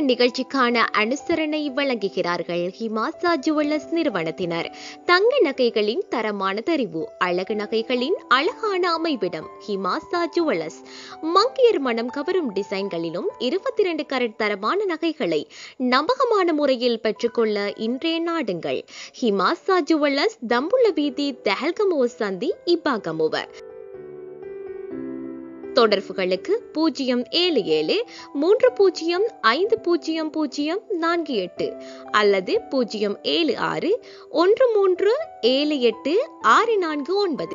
நிகழ்ச்சிக்கான அனுசரணை வழங்குகிறார்கள் ஹிமாசா ஜுவல்லர்ஸ் நிறுவனத்தினர் தங்க நகைகளின் தரமான தெரிவு அழகு நகைகளின் அழகான அமைவிடம் ஹிமாசா ஜுவல்லர்ஸ் மங்கையர் மனம் கவரும் டிசைன்களிலும் இருபத்தி இரண்டு கரட் தரமான நகைகளை நம்பகமான முறையில் பெற்றுக்கொள்ள இன்றைய நாடுங்கள் ஹிமாசா ஜுவல்லர்ஸ் தம்புள்ள வீதி தெஹல்கமோ சந்தி இப்பாகமுவர் தொடர்புகளுக்கு பூஜ்ஜியம் ஏழு ஏழு மூன்று பூஜ்ஜியம் ஐந்து பூஜ்ஜியம் பூஜ்ஜியம் நான்கு எட்டு அல்லது பூஜ்ஜியம் ஏழு ஆறு ஒன்று மூன்று ஏழு எட்டு ஆறு நான்கு ஒன்பது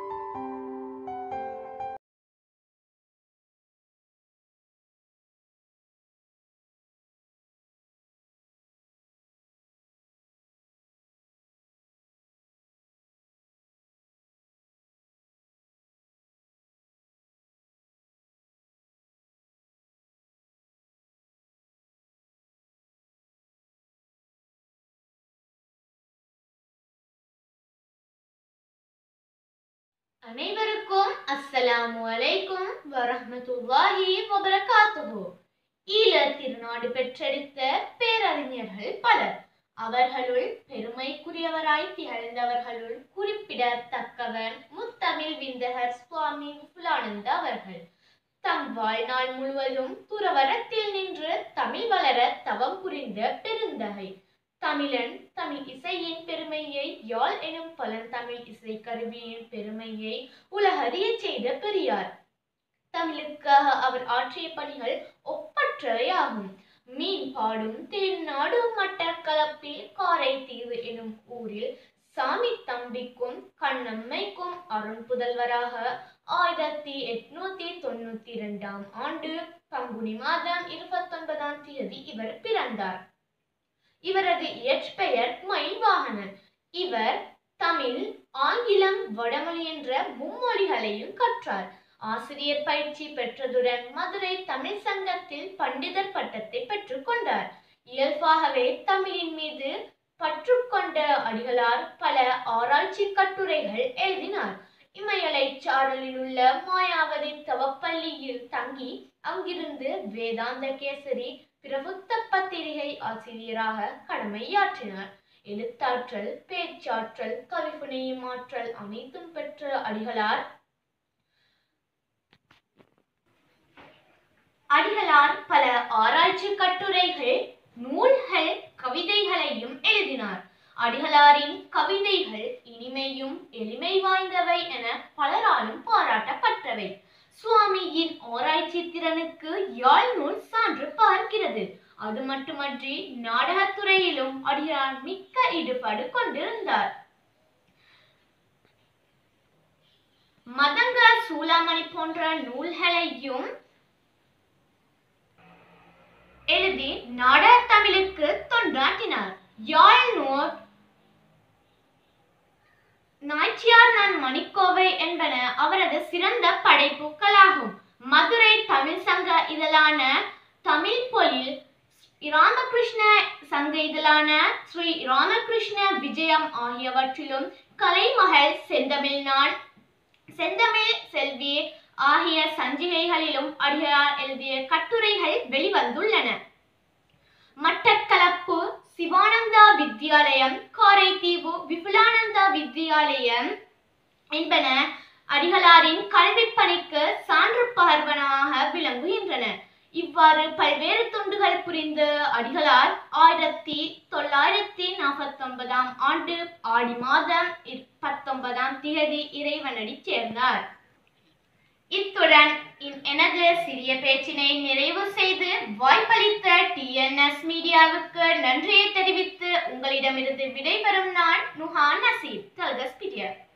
அனைவருக்கும் அஸ்ஸலாமு அலைக்கும் வரஹ்மத்துல்லாஹி வபரகாத்துஹு ஈழ திருநாடு பெற்றெடுத்த பேரறிஞர்கள் பலர் அவர்களுள் பெருமைக்குரியவராய் திகழ்ந்தவர்களுள் குறிப்பிடத்தக்கவர் முத்தமிழ் விந்தகர் சுவாமி விபுலானந்த அவர்கள் தம் வாழ்நாள் முழுவதும் துறவரத்தில் நின்று தமிழ் வளர தவம் புரிந்த பெருந்தகை தமிழன் தமிழ் இசையின் பெருமையை யாழ் எனும் பழந்தமிழ் இசை கருவியின் பெருமையை உலகறிய செய்த பெரியார் தமிழுக்காக அவர் ஆற்றிய பணிகள் ஒப்பற்றவையாகும் மீன் பாடும் திருநாடு மட்டக்களப்பில் காரைதீவு எனும் ஊரில் சாமி தம்பிக்கும் கண்ணம்மைக்கும் அருண் புதல்வராக ஆயிரத்தி எட்நூத்தி தொண்ணூத்தி இரண்டாம் ஆண்டு பங்குனி மாதம் இருபத்தொன்பதாம் தேதி இவர் பிறந்தார் இவரது இயற்பெயர் மயில்வாகனன் இவர் தமிழ் ஆங்கிலம் வடமொழி என்ற மும்மொழிகளையும் கற்றார் ஆசிரியர் பயிற்சி பெற்றதுடன் மதுரை தமிழ் சங்கத்தில் பண்டிதர் பட்டத்தை பெற்றுக்கொண்டார் இயல்பாகவே தமிழின் மீது பற்றுக்கொண்ட அடிகளார் பல ஆராய்ச்சி கட்டுரைகள் எழுதினார் இமயலை சாரலில் உள்ள மாயாவதி தவப்பள்ளியில் தங்கி அங்கிருந்து வேதாந்த கேசரி பிரபுத்த பத்திரிகை ஆசிரியராக கடமையாற்றினார் எழுத்தாற்றல் பேச்சாற்றல் கவிப்புனையும் ஆற்றல் அனைத்தும் பெற்ற அடிகளார் அடிகளார் பல ஆராய்ச்சி கட்டுரைகள் நூல்கள் கவிதைகளையும் எழுதினார் அடிகளாரின் கவிதைகள் இனிமையும் எளிமை வாய்ந்தவை என பலராலும் பாராட்டப்பட்டவை சுவாமியின் ஆராய்ச்சி திறனுக்கு யாழ் நூல் சான்று பார்க்கிறது அது மட்டுமன்றி நாடகத்துறையிலும் அடியார் மிக்க ஈடுபாடு கொண்டிருந்தார் மதங்க சூளாமணி போன்ற நூல்களையும் எழுதி நாடக தமிழுக்கு தொண்டாற்றினார் யாழ் நூல் நாச்சியார் நான் மணிக்கோவை என்பன அவரது சிறந்த படைப்புகளாகும் மதுரை தமிழ் சங்க இதழான தமிழ் பொழில் ராமகிருஷ்ண சங்க இதழான ஸ்ரீ ராமகிருஷ்ண விஜயம் ஆகியவற்றிலும் கலைமகள் செந்தமிழ் நாள் செந்தமிழ் செல்வி ஆகிய சஞ்சிகைகளிலும் அடிகளார் எழுதிய கட்டுரைகள் வெளிவந்துள்ளன மட்டக்களப்பு சிவானந்தா வித்யாலயம் காரைதீவு விபுலானந்தா வித்யாலயம் என்பன அடிகளாரின் கல்வி பணிக்கு சான்று பகர்வனாக விளங்குகின்றன இவ்வாறு பல்வேறு துண்டுகள் புரிந்து அடிகளார் ஆயிரத்தி தொள்ளாயிரத்தி நாற்பத்தி ஒன்பதாம் ஆண்டு ஆடி மாதம் பத்தொன்பதாம் தேதி இறைவனடி சேர்ந்தார் இத்துடன் எனது சிறிய பேச்சினை நிறைவு செய்து வாய்ப்பளித்த டிஎன்எஸ் மீடியாவுக்கு நன்றியை தெரிவித்து உங்களிடமிருந்து விடைபெறும் நான் நுஹா நசீர் தல்கஸ் பிடியர்